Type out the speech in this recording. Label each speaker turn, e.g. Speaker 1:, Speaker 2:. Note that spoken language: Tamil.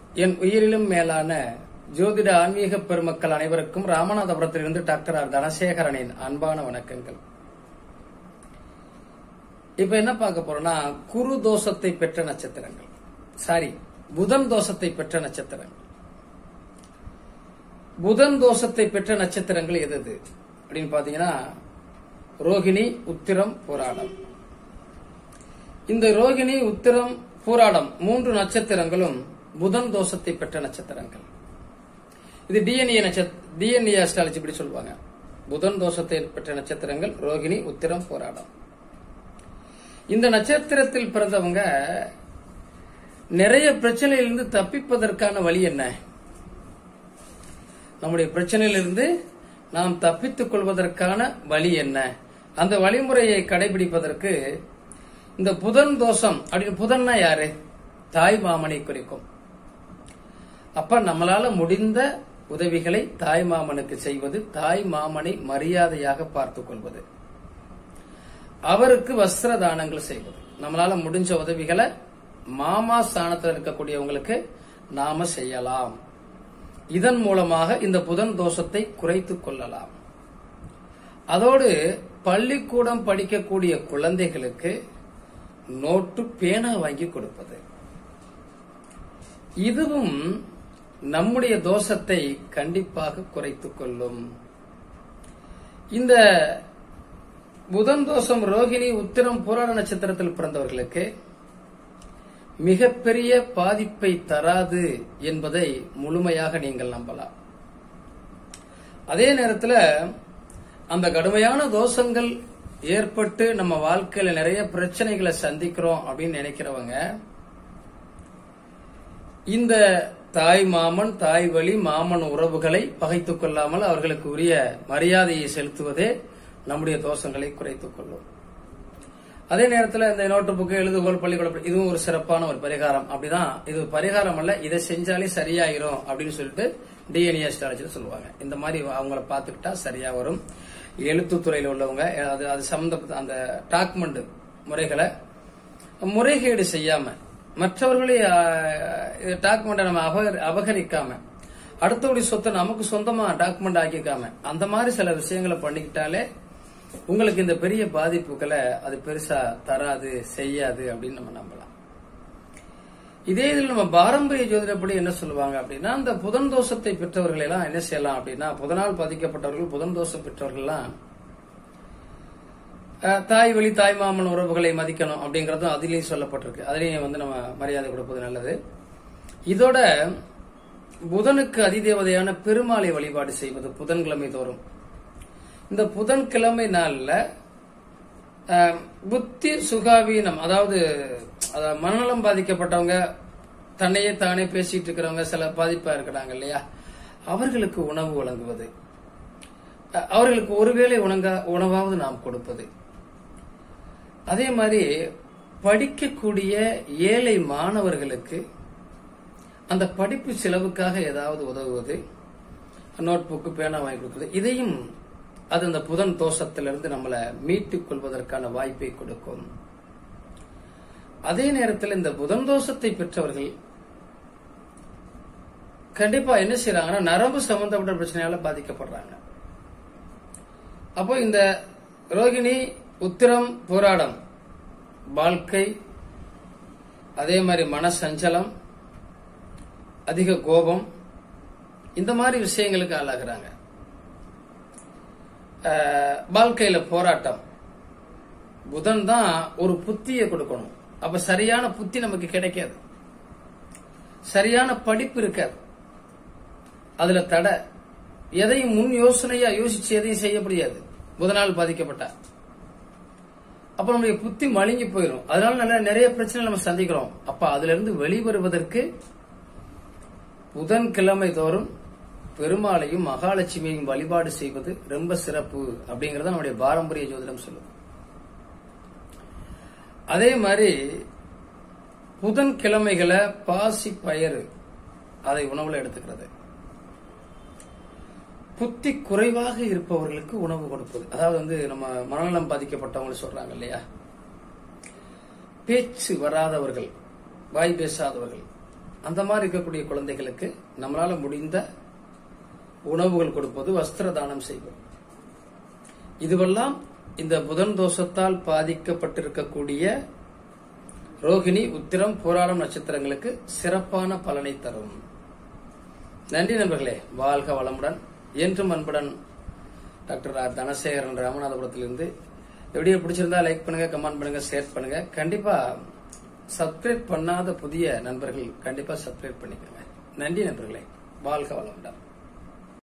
Speaker 1: என் உயிரிலும் மேலான ஜோதிட ஆன்மீக பெருமக்கள் அனைவருக்கும் ராமநாதபுரத்திலிருந்து டாக்டர் ஆர் தனசேகரனின் அன்பான வணக்கங்கள் இப்ப என்ன பார்க்க போறோம்னா குரு தோஷத்தை பெற்ற நட்சத்திரங்கள் சாரி புதன் தோஷத்தை பெற்ற நட்சத்திரங்கள் புதன் தோஷத்தை பெற்ற நட்சத்திரங்கள் எது எது அப்படின்னு பாத்தீங்கன்னா ரோகிணி உத்திரம் போராடம் இந்த ரோகிணி உத்திரம் பூராடம் மூன்று நட்சத்திரங்களும் புதன் தோஷத்தை பெற்ற நட்சத்திரங்கள் இது டிஎன்ஏ நட்சத்திர டிஎன்ஏ அஸ்ட்ராலஜி இப்படி சொல்லுவாங்க புதன் தோஷத்தை பெற்ற நட்சத்திரங்கள் ரோகிணி உத்திரம் போராடம் இந்த நட்சத்திரத்தில் பிறந்தவங்க நிறைய பிரச்சனையிலிருந்து தப்பிப்பதற்கான வழி என்ன நம்முடைய பிரச்சனையிலிருந்து நாம் தப்பித்துக் கொள்வதற்கான வழி என்ன அந்த வழிமுறையை கடைபிடிப்பதற்கு இந்த புதன் தோஷம் அப்படின்னு புதன்னா யாரு தாய் மாமனை குறிக்கும் அப்ப நம்மளால முடிந்த உதவிகளை தாய் மாமனுக்கு செய்வது தாய் மாமனை மரியாதையாக பார்த்துக் கொள்வது அவருக்கு வஸ்திர தானங்கள் செய்வது நம்மளால முடிஞ்ச உதவிகளை மாமா ஸ்தானத்தில் இருக்கக்கூடியவங்களுக்கு நாம செய்யலாம் இதன் மூலமாக இந்த புதன் தோஷத்தை குறைத்துக் கொள்ளலாம் அதோடு பள்ளிக்கூடம் படிக்கக்கூடிய குழந்தைகளுக்கு நோட்டு பேனா வாங்கி கொடுப்பது இதுவும் நம்முடைய தோஷத்தை கண்டிப்பாக குறைத்துக் கொள்ளும் இந்த புதன் தோஷம் ரோகிணி உத்திரம் புராண நட்சத்திரத்தில் பிறந்தவர்களுக்கு மிகப்பெரிய பாதிப்பை தராது என்பதை முழுமையாக நீங்கள் நம்பலாம் அதே நேரத்தில் அந்த கடுமையான தோஷங்கள் ஏற்பட்டு நம்ம வாழ்க்கையில நிறைய பிரச்சனைகளை சந்திக்கிறோம் அப்படின்னு நினைக்கிறவங்க இந்த தாய் மாமன் தாய் வழி மாமன் உறவுகளை பகைத்துக் கொள்ளாமல் அவர்களுக்கு உரிய மரியாதையை செலுத்துவதே நம்முடைய தோஷங்களை குறைத்துக் கொள்ளும் அதே நேரத்தில் இந்த நோட்டு புக்கு எழுதுகோள் பள்ளிக்கூட இதுவும் ஒரு சிறப்பான ஒரு பரிகாரம் அப்படிதான் இது பரிகாரம் அல்ல இதை செஞ்சாலே சரியாயிரும் அப்படின்னு சொல்லிட்டு டிஎன்ஏ அஸ்ட்ராலஜி சொல்லுவாங்க இந்த மாதிரி அவங்கள பார்த்துக்கிட்டா சரியா வரும் எழுத்துத்துறையில் உள்ளவங்க அது அது சம்பந்தப்பட்ட அந்த டாக்குமெண்ட் முறைகளை முறைகேடு செய்யாம மற்றவர்களே டாக்குமெண்ட்டை நம்ம அபகரி- அபகரிக்காம அடுத்தவருடைய சொத்தை நமக்கு சொந்தமா டாக்குமெண்ட் ஆக்கிக்காம அந்த மாதிரி சில விஷயங்களை பண்ணிக்கிட்டாலே உங்களுக்கு இந்த பெரிய பாதிப்புகளை அது பெருசா தராது செய்யாது அப்படின்னு நம்ம நம்பலாம் இதே இதில் நம்ம பாரம்பரிய ஜோதிடப்படி என்ன சொல்லுவாங்க அப்படின்னா அந்த புதன் தோஷத்தை பெற்றவர்கள் எல்லாம் என்ன செய்யலாம் அப்படின்னா புதனால் பாதிக்கப்பட்டவர்கள் புதன் தோஷம் பெற்றவர்கள்லாம் அஹ், தாய் வழி தாய் மாமன் உறவுகளை மதிக்கணும் அப்படிங்கறதும் அதிலையும் சொல்லப்பட்டிருக்கு அதுலயும் வந்து நம்ம மரியாதை கொடுப்பது நல்லது இதோட புதனுக்கு அதிதேவதையான பெருமாளை வழிபாடு செய்வது புதன்கிழமை தோறும் இந்த புதன்கிழமை நாள்ல அஹ், புத்தி சுகாவீனம் அதாவது அதாவது மனநலம் பாதிக்கப்பட்டவங்க தன்னையே தானே பேசிட்டு இருக்கிறவங்க சில பாதிப்பா இருக்கிறாங்க இல்லையா அவர்களுக்கு உணவு வழங்குவது அஹ், அவர்களுக்கு ஒருவேளை உணங்க உணவாவது நாம் கொடுப்பது அதே மாதிரி படிக்கக்கூடிய ஏழை மாணவர்களுக்கு அந்த படிப்பு செலவுக்காக ஏதாவது உதவுவது நோட் புக்கு பேனா வாங்கி கொடுப்பது இதையும் அது அந்த புதன் தோஷத்திலிருந்து நம்மளை மீட்டுக் கொள்வதற்கான வாய்ப்பை கொடுக்கும் அதே நேரத்தில் இந்த புதன் தோஷத்தை பெற்றவர்கள் கண்டிப்பா என்ன செய்யறாங்கன்னா நரம்பு சம்பந்தப்பட்ட பிரச்சனையால பாதிக்கப்படுறாங்க அப்போ இந்த ரோகிணி உத்திரம் போராடம் வாழ்க்கை அதே மாதிரி மனசஞ்சலம் அதிக கோபம் இந்த மாதிரி விஷயங்களுக்கு ஆளாகிறாங்க அஹ், வாழ்க்கையில போராட்டம் புதன் தான் ஒரு புத்தியை கொடுக்கணும் அப்ப சரியான புத்தி நமக்கு கிடைக்காது சரியான படிப்பு இருக்காது அதுல தடை எதையும் முன் யோசனையா யோசிச்சு எதையும் செய்ய முடியாது புதனால் பாதிக்கப்பட்டா அப்ப நம்முடைய புத்தி மழுங்கி போயிடும் அதனால நல்ல நிறைய பிரச்சனை நம்ம சந்திக்கிறோம் அப்ப அதுல இருந்து வெளிவருவதற்கு புதன்கிழமை தோறும் பெருமாளையும் மகாலட்சுமியையும் வழிபாடு செய்வது ரொம்ப சிறப்பு அப்படிங்கறத நம்முடைய பாரம்பரிய ஜோதிடம் சொல்லுது அதே மாதிரி புதன் கிழமைகளை பாசி பயறு அதை உணவுல எடுத்துக்கிறது புத்தி குறைவாக இருப்பவர்களுக்கு உணவு கொடுப்பது அதாவது வந்து நம்ம மனநலம் பாதிக்கப்பட்டவங்க சொல்றாங்க இல்லையா பேச்சு வராதவர்கள் வாய் பேசாதவர்கள் அந்த மாதிரி இருக்கக்கூடிய குழந்தைகளுக்கு நம்மளால முடிந்த உணவுகள் கொடுப்பது வஸ்திர தானம் செய்வது இதுவெல்லாம் இந்த புதன் தோஷத்தால் பாதிக்கப்பட்டிருக்கக்கூடிய ரோகிணி உத்திரம் போராடம் நட்சத்திரங்களுக்கு சிறப்பான பலனை தரும் நன்றி நண்பர்களே வாழ்க வளமுடன் என்றும் அன்புடன் டாக்டர் ஆர் தனசேகரன் ராமநாதபுரத்திலிருந்து வீடியோ பிடிச்சிருந்தா லைக் பண்ணுங்க கமெண்ட் பண்ணுங்க ஷேர் பண்ணுங்க கண்டிப்பா சப்ஸ்கிரைப் பண்ணாத புதிய நண்பர்கள் கண்டிப்பா சப்ஸ்கிரைப் பண்ணிக்கோங்க நன்றி நண்பர்களே வாழ்க வளமுடன்